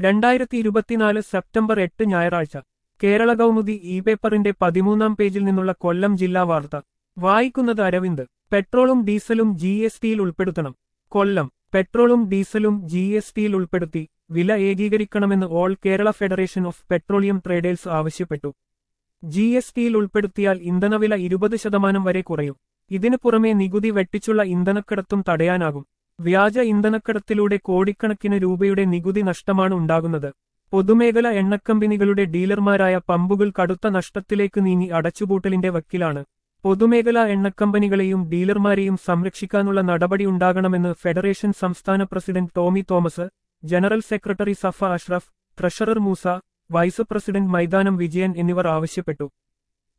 രണ്ടായിരത്തി ഇരുപത്തിനാല് സെപ്റ്റംബർ എട്ട് ഞായറാഴ്ച കേരള കൗമുദി ഇ പേപ്പറിന്റെ പതിമൂന്നാം പേജിൽ നിന്നുള്ള കൊല്ലം ജില്ലാ വാർത്ത വായിക്കുന്നത് അരവിന്ദ് പെട്രോളും ഡീസലും ജി എസ് ടിയിൽ ഉൾപ്പെടുത്തണം കൊല്ലം പെട്രോളും ഡീസലും ജി എസ് ടിയിൽ ഉൾപ്പെടുത്തി വില ഏകീകരിക്കണമെന്ന് all Kerala federation of petroleum traders ആവശ്യപ്പെട്ടു ജി എസ് ടിയിൽ ഉൾപ്പെടുത്തിയാൽ ഇന്ധനവില ഇരുപത് ശതമാനം വരെ കുറയും ഇതിനു പുറമെ നികുതി വെട്ടിച്ചുള്ള ഇന്ധനക്കടത്തും തടയാനാകും വ്യാജ ഇന്ധനക്കടത്തിലൂടെ കോടിക്കണക്കിന് രൂപയുടെ നികുതി നഷ്ടമാണ് ഉണ്ടാകുന്നത് പൊതുമേഖല എണ്ണക്കമ്പനികളുടെ ഡീലർമാരായ പമ്പുകൾ കടുത്ത നഷ്ടത്തിലേക്ക് നീങ്ങി അടച്ചുപൂട്ടലിന്റെ വക്കിലാണ് പൊതുമേഖല എണ്ണക്കമ്പനികളെയും ഡീലർമാരെയും സംരക്ഷിക്കാനുള്ള നടപടി ഉണ്ടാകണമെന്ന് ഫെഡറേഷൻ സംസ്ഥാന president Tommy Thomas general secretary Safa Ashraf treasurer Moosa vice president Maithanam Vijayan എന്നിവർ ആവശ്യപ്പെട്ടു